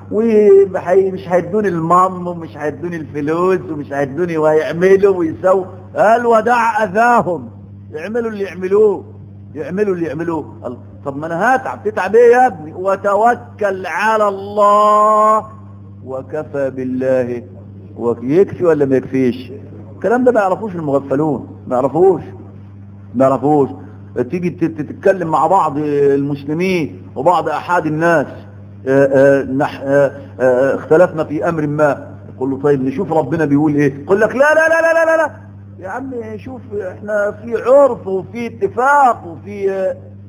ومش هيدوني المام ومش هيدوني الفلوس ومش هيدوني وهيعملوا ويسووا قال ودع اذاهم يعملوا اللي يعملوه يعملوا اللي يعملوه طب ما انا هتعب تتعب ايه يا ابني وتوكل على الله وكفى بالله يكفي ولا ما يكفيش الكلام ده ما يعرفوش المغفلون ما يعرفوش ما يعرفوش تيجي تتكلم مع بعض المسلمين وبعض احد الناس اختلفنا في امر ما يقول له طيب نشوف ربنا بيقول ايه يقول لك لا لا لا لا لا لا, لا. يا عم شوف احنا في عرف وفي اتفاق وفي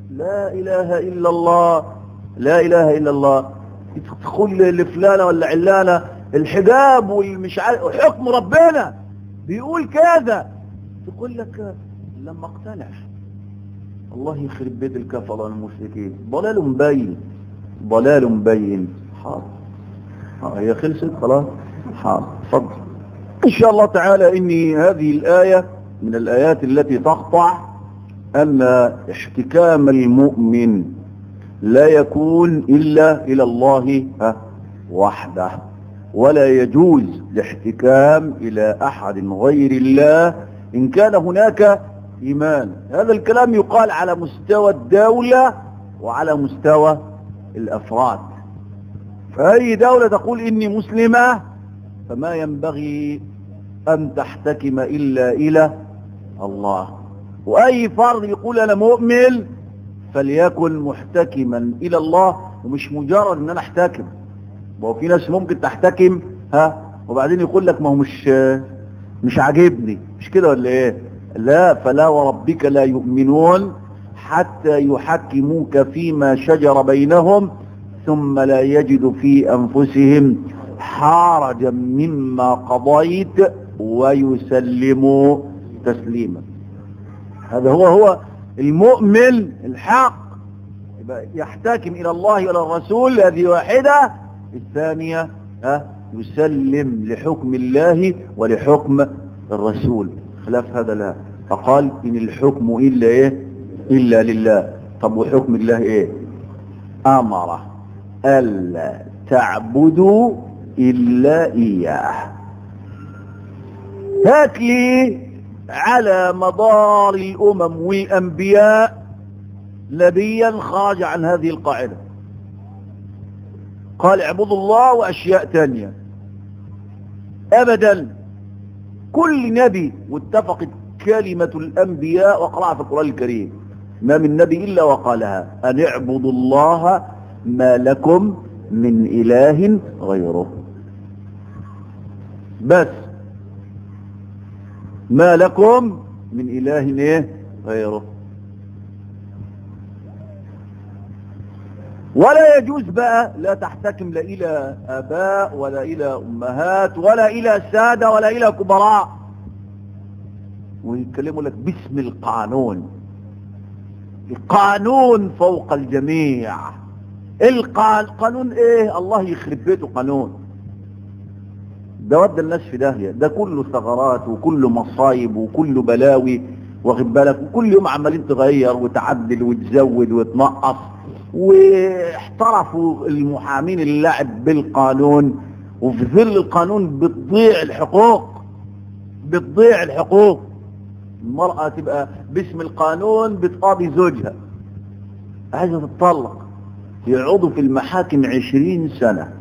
لا اله الا الله لا اله الا الله تدخل لفلانه ولا علانه الحجاب والمش عارف حكم ربنا بيقول كذا تقول لك لما اقتنع الله يخرب بيت الكفره والمشركين ضلال مبين ضلال مبين حاضر هي خلصت خلاص حاضر اتفضل ان شاء الله تعالى اني هذه الايه من الايات التي تقطع ان احتكام المؤمن لا يكون الا الى الله وحده ولا يجوز الاحتكام الى احد غير الله ان كان هناك ايمان هذا الكلام يقال على مستوى الدولة وعلى مستوى الافراد فاي دولة تقول اني مسلمة فما ينبغي ان تحتكم الا الى الله واي فرد يقول انا مؤمن فليكن محتكما الى الله ومش مجرد ان انا احتكم ما في ناس ممكن تحتكم ها وبعدين يقول لك ما هو مش مش عاجبني مش كده ولا ايه لا فلا وربك لا يؤمنون حتى يحكموك فيما شجر بينهم ثم لا يجد في انفسهم حرجا مما قضيت ويسلموا تسليما هذا هو هو المؤمن الحق يحتكم الى الله والى الرسول هذه واحده الثانيه ها يسلم لحكم الله ولحكم الرسول خلاف هذا لا فقال إن الحكم إلا إيه إلا لله طب وحكم الله إيه أمر ألا تعبدوا إلا إياه هات لي على مدار الأمم والأنبياء نبيا خرج عن هذه القاعدة قال اعبدوا الله وأشياء تانية أبدا كل نبي واتفقت كلمة الأنبياء وقرأ في القرآن الكريم ما من نبي إلا وقالها أن اعبدوا الله ما لكم من إله غيره بس ما لكم من إله إيه غيره ولا يجوز بقى لا تحتكم لا إلى آباء ولا إلى أمهات ولا إلى سادة ولا إلى كبراء ويتكلموا لك باسم القانون القانون فوق الجميع القانون ايه الله يخرب بيته قانون ده ودى الناس في داهية ده كله ثغرات وكله مصايب وكله بلاوي واخد بالك وكل يوم عمالين تغير وتعدل وتزود وتنقص واحترفوا المحامين اللعب بالقانون وفي ظل القانون بتضيع الحقوق بتضيع الحقوق المرأة تبقى باسم القانون بتقاضي زوجها عايزة تتطلق يقعدوا في المحاكم عشرين سنة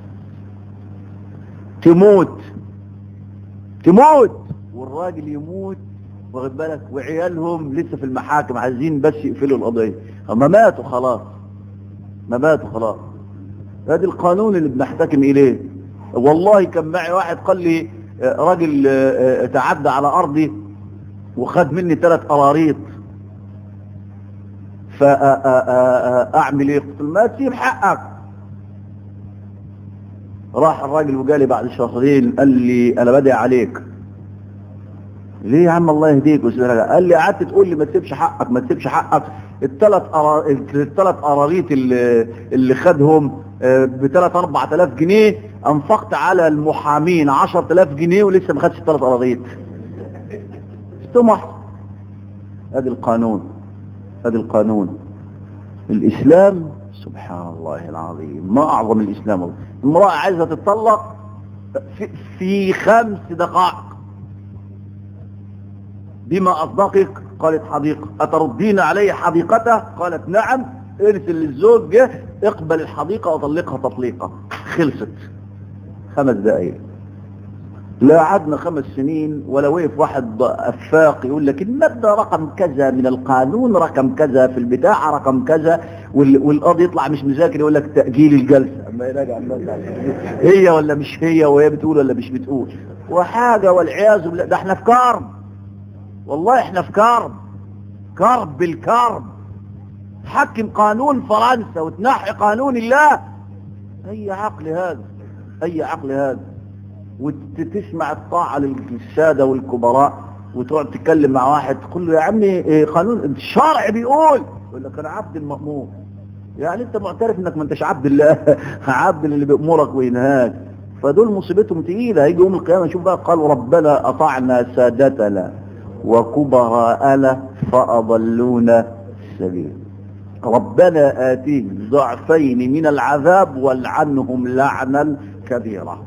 تموت تموت والراجل يموت واخد بالك وعيالهم لسه في المحاكم عايزين بس يقفلوا القضية اما ماتوا خلاص ما ماتوا خلاص هذا القانون اللي بنحتكم اليه والله كان معي واحد قال لي راجل تعدى على ارضي وخد مني ثلاث قراريط فاعمل ايه قلت ما تسيب حقك راح الراجل وقال لي بعد شهرين قال لي انا بدعي عليك ليه يا عم الله يهديك قال لي قعدت تقول لي ما تسيبش حقك ما تسيبش حقك الثلاث الثلاث قراريط اللي اللي خدهم ب 3 4000 جنيه انفقت على المحامين 10000 جنيه ولسه ما خدش الثلاث قراريط استمح هذا القانون هذا القانون الاسلام سبحان الله العظيم ما اعظم الاسلام امراه عايزه تتطلق في, في خمس دقائق بما أصدقك قالت حديقة أتردين علي حديقته قالت نعم ارسل للزوج جه اقبل الحديقة وطلقها تطليقة خلصت خمس دقايق لا قعدنا خمس سنين ولا وقف واحد افاق يقول لك المادة رقم كذا من القانون رقم كذا في البتاع رقم كذا والقاضي يطلع مش مذاكر يقول لك تأجيل الجلسة اما يراجع هي ولا مش هي وهي بتقول ولا مش بتقول وحاجة والعياذ بالله ده احنا في كرب والله احنا في كرب كرب بالكرب تحكم قانون فرنسا وتنحي قانون الله اي عقل هذا اي عقل هذا وتسمع الطاعة للسادة والكبراء وتقعد تتكلم مع واحد تقول له يا عمي إيه قانون الشرع بيقول يقول لك انا عبد المأمور يعني انت معترف انك ما انتش عبد الله عبد اللي بيأمرك وينهاك فدول مصيبتهم تقيلة هيجي يوم القيامة شوف بقى قال ربنا أطعنا سادتنا وكبراءنا فأضلونا السبيل ربنا آتيهم ضعفين من العذاب والعنهم لعنا كبيرا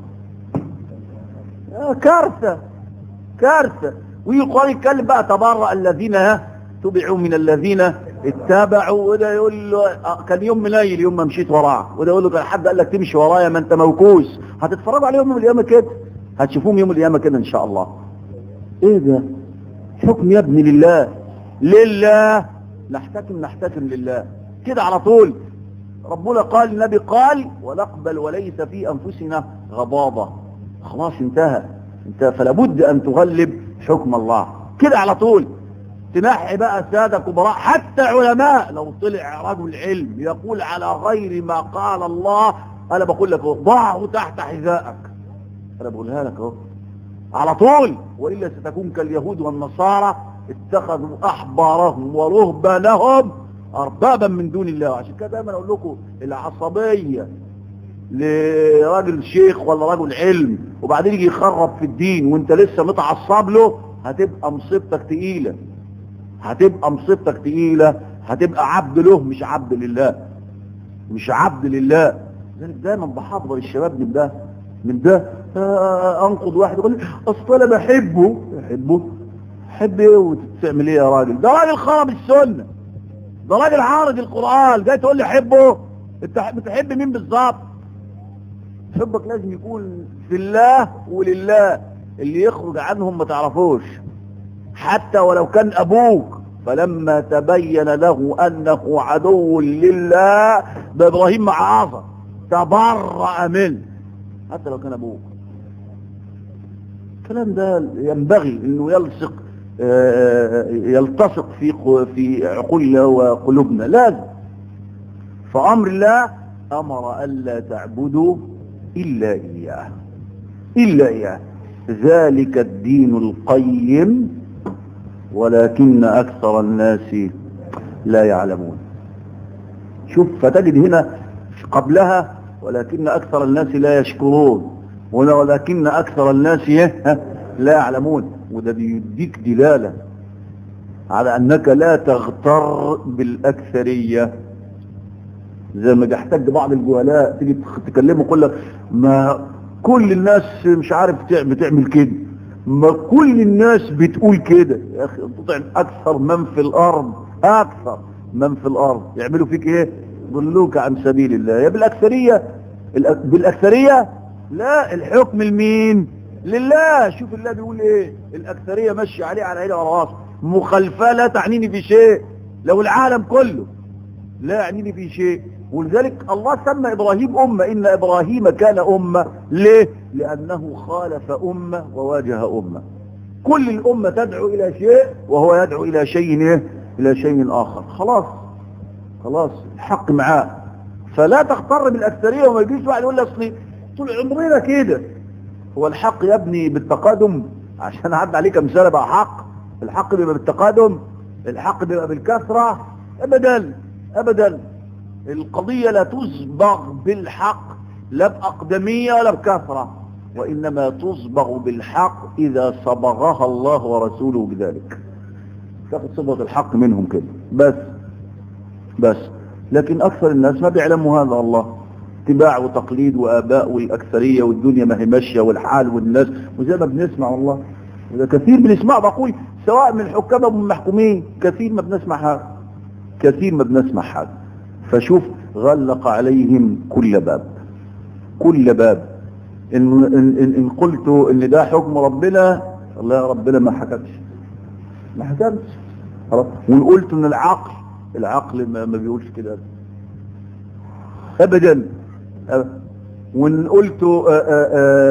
كارثة كارثة ويقول يتكلم بقى تبرأ الذين تبعوا من الذين اتبعوا وده يقول له كان يوم منيل يوم ما مشيت وراه وده يقول له كان حد قال لك تمشي ورايا ما انت موكوس هتتفرجوا عليهم يوم القيامه كده هتشوفوهم يوم القيامه كده ان شاء الله ايه ده حكم يا ابني لله لله نحتكم نحتكم لله كده على طول ربنا قال النبي قال ونقبل وليس في انفسنا غضاضه خلاص انتهى انتهى فلا بد ان تغلب حكم الله كده على طول تنحي بقى سادة كبراء حتى علماء لو طلع رجل علم يقول على غير ما قال الله انا بقول لك اهو ضعه تحت حذائك انا بقولها لك اهو على طول والا ستكون كاليهود والنصارى اتخذوا احبارهم ورهبانهم اربابا من دون الله عشان كده دايما اقول لكم العصبيه لراجل شيخ ولا رجل علم وبعدين يجي يخرب في الدين وانت لسه متعصب له هتبقى مصيبتك تقيله هتبقى مصيبتك تقيلة هتبقى عبد له مش عبد لله مش عبد لله لذلك دايما بحضر الشباب من ده من ده آه انقض واحد يقول لي اصل انا بحبه بحبه حب ايه وتعمل ايه يا راجل ده راجل خرب السنة ده راجل عارض القرآن جاي تقول لي حبه انت بتحب مين بالظبط حبك لازم يكون في الله ولله اللي يخرج عنهم ما تعرفوش حتى ولو كان أبوك فلما تبين له أنه عدو لله ده إبراهيم مع عاصر تبرأ منه حتى لو كان أبوك الكلام ده ينبغي أنه يلصق يلتصق في في عقولنا وقلوبنا لازم فأمر الله أمر ألا تعبدوا إلا إياه إلا إياه ذلك الدين القيم ولكن أكثر الناس لا يعلمون شوف فتجد هنا قبلها ولكن أكثر الناس لا يشكرون هنا ولكن أكثر الناس لا يعلمون وده بيديك دلالة على أنك لا تغتر بالأكثرية زي ما بيحتاج بعض الجهلاء تيجي تكلمه يقول لك ما كل الناس مش عارف بتعمل كده ما كل الناس بتقول كده يا اخي تطعم اكثر من في الارض اكثر من في الارض يعملوا فيك ايه يضلوك عن سبيل الله يا بالاكثريه بالاكثريه لا الحكم لمين لله شوف الله بيقول ايه الاكثريه ماشيه عليه على عيني وراس مخالفه لا تعنيني في شيء لو العالم كله لا يعنيني في شيء ولذلك الله سمى إبراهيم أمة إن إبراهيم كان أمة ليه؟ لأنه خالف أمة وواجه أمة كل الأمة تدعو إلى شيء وهو يدعو إلى شيء إيه؟ إلى شيء آخر خلاص خلاص الحق معاه فلا تغتر بالأكثرية وما يجيش واحد يقول لي أصلي طول عمرنا كده هو الحق يا ابني بالتقادم عشان عدى عليك مثال بقى حق الحق بيبقى بالتقادم الحق بيبقى بالكثرة أبدا أبدا القضية لا تصبغ بالحق لا بأقدمية ولا بكثرة وإنما تصبغ بالحق إذا صبغها الله ورسوله بذلك تاخد صبغة الحق منهم كده بس بس لكن أكثر الناس ما بيعلموا هذا الله اتباع وتقليد وآباء والأكثرية والدنيا ما هي ماشية والحال والناس وزي ما بنسمع والله وده كثير بنسمع بقول سواء من الحكام أو من المحكومين كثير ما بنسمع هذا كثير ما بنسمع هذا فشوف غلق عليهم كل باب كل باب إن, إن, إن, إن قلت إن ده حكم ربنا الله ربنا ما حكمش ما حكمش خلاص وإن قلت إن العقل العقل ما, ما بيقولش كده أبدا وإن قلت آآ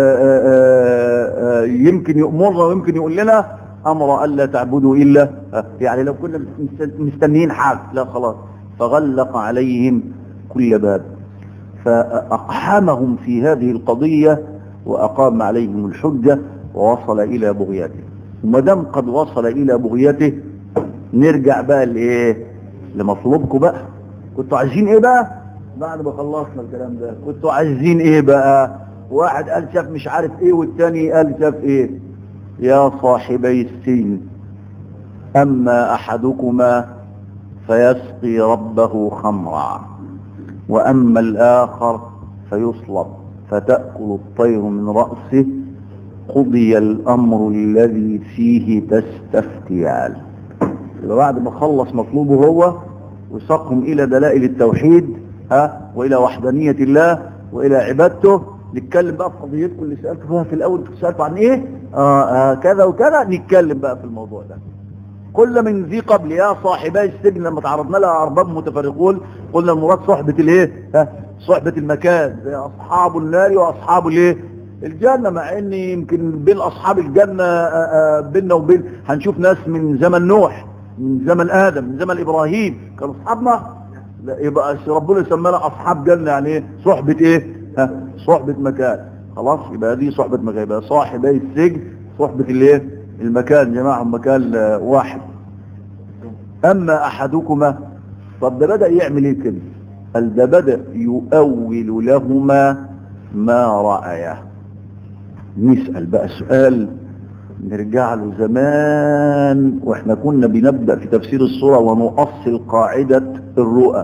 آآ يمكن يأمرنا ويمكن يقول لنا أمر ألا تعبدوا إلا يعني لو كنا مستنيين حاجة لا خلاص فغلق عليهم كل باب فأقحمهم في هذه القضية وأقام عليهم الحجة ووصل إلى بغيته وما دام قد وصل إلى بغيته نرجع بقى لإيه لمطلوبكم بقى كنتوا عايزين إيه بقى بعد ما خلصنا الكلام ده كنتوا عايزين إيه بقى واحد قال شاف مش عارف إيه والتاني قال شاف إيه يا صاحبي السجن أما أحدكما فيسقي ربه خمرا وأما الآخر فيصلب فتأكل الطير من رأسه قضي الأمر الذي فيه تستفتيان بعد ما خلص مطلوبه هو وساقهم إلى دلائل التوحيد ها وإلى وحدانية الله وإلى عبادته نتكلم بقى في قضيتكم اللي سألتوا فيها في الأول كنت سألتوا عن إيه آه آه كذا وكذا نتكلم بقى في الموضوع ده كل من ذي قبل يا صاحبي السجن لما تعرضنا لها أرباب متفرقون قلنا المراد صحبة الايه ها صحبة المكان زي أصحاب النار وأصحاب الايه الجنة مع ان يمكن بين أصحاب الجنة آآ آآ بيننا وبين هنشوف ناس من زمن نوح من زمن آدم من زمن إبراهيم كانوا أصحابنا لا يبقى ربنا سمانا أصحاب جنة يعني ايه صحبة ايه ها صحبة مكان خلاص يبقى دي صحبة مكان يبقى صاحبي السجن صحبة الايه المكان جماعة مكان واحد أما أحدكما طب ده بدأ يعمل ايه كده قال ده بدأ يؤول لهما ما رأيه نسأل بقى سؤال نرجع له زمان واحنا كنا بنبدأ في تفسير الصورة ونؤصل قاعدة الرؤى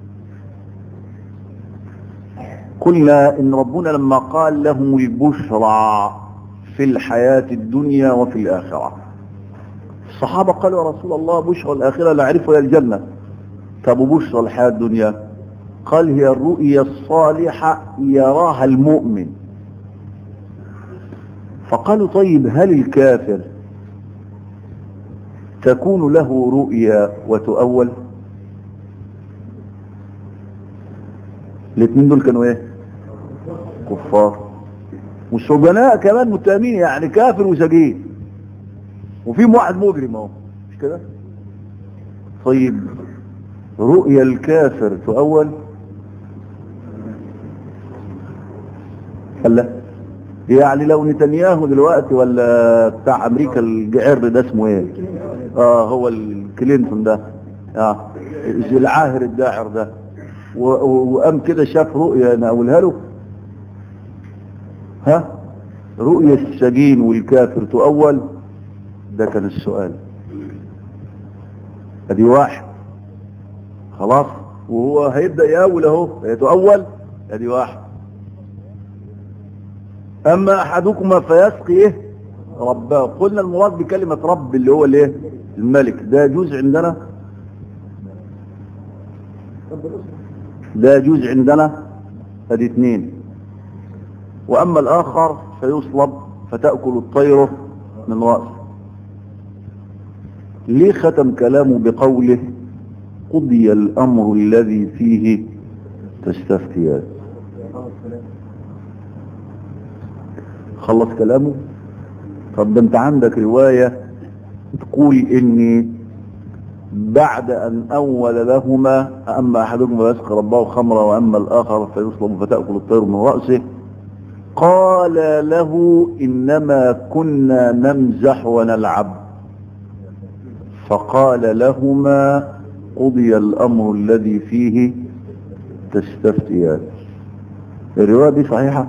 قلنا ان ربنا لما قال لهم البشرى في الحياة الدنيا وفي الآخرة الصحابة قالوا يا رسول الله بشرى الآخرة لا عرفوا يا الجنة طب بشرى الحياة الدنيا قال هي الرؤيا الصالحة يراها المؤمن فقالوا طيب هل الكافر تكون له رؤيا وتؤول الاثنين دول كانوا ايه كفار والسجناء كمان متهمين يعني كافر وسجين وفيهم واحد مجرم اهو مش كده طيب رؤيا الكافر تؤول لا يعني لو نتنياهو دلوقتي ولا بتاع امريكا الجعر ده اسمه ايه اه هو الكلينتون ده اه العاهر الداعر ده وقام كده شاف رؤيا انا اقولها له ها رؤيا السجين والكافر تؤول ده كان السؤال ادي واحد خلاص وهو هيبدأ يأول اهو يتؤول ادي واحد اما احدكما فيسقي ايه رباه قلنا المراد بكلمة رب اللي هو الايه الملك ده يجوز عندنا ده يجوز عندنا ادي اثنين واما الاخر فيصلب فتأكل الطير من رأسه ليه ختم كلامه بقوله قضي الامر الذي فيه تستفتيان خلص كلامه طب ده انت عندك رواية تقول اني بعد ان اول لهما اما احدهما يسقي ربه خمرا واما الاخر فيصلب فتأكل الطير من رأسه قال له انما كنا نمزح ونلعب فقال لهما قضي الامر الذي فيه تستفتيان الرواية دي صحيحة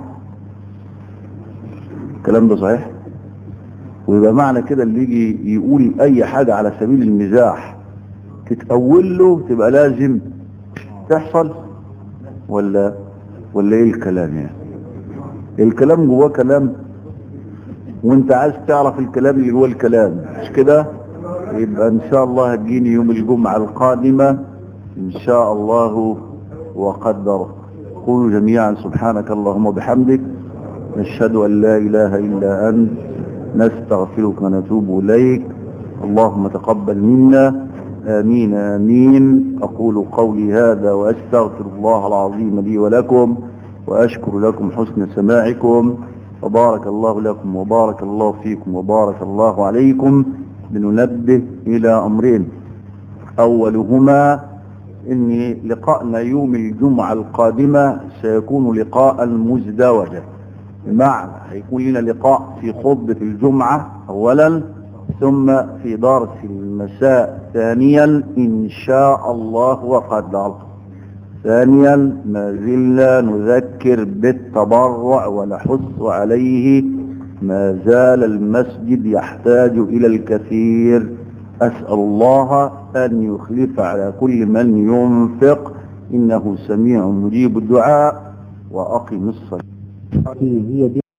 الكلام ده صحيح ويبقى معنى كده اللي يجي يقول اي حاجة على سبيل المزاح تتأول له تبقى لازم تحصل ولا ولا ايه الكلام يعني الكلام جواه كلام وانت عايز تعرف الكلام اللي جوه الكلام مش كده يبقى ان شاء الله هتجيني يوم الجمعة القادمة ان شاء الله وقدر قولوا جميعا سبحانك اللهم وبحمدك نشهد ان لا اله الا انت نستغفرك ونتوب اليك اللهم تقبل منا امين امين اقول قولي هذا واستغفر الله العظيم لي ولكم واشكر لكم حسن سماعكم وبارك الله لكم وبارك الله فيكم وبارك الله عليكم لننبه الى امرين اولهما ان لقاءنا يوم الجمعة القادمة سيكون لقاء مزدوجا بمعنى هيكون لنا لقاء في خطبة الجمعة اولا ثم في درس المساء ثانيا ان شاء الله وقدر ثانيا ما زلنا نذكر بالتبرع ونحث عليه ما زال المسجد يحتاج الى الكثير اسأل الله ان يخلف على كل من ينفق انه سميع مجيب الدعاء واقم الصلاة هي دي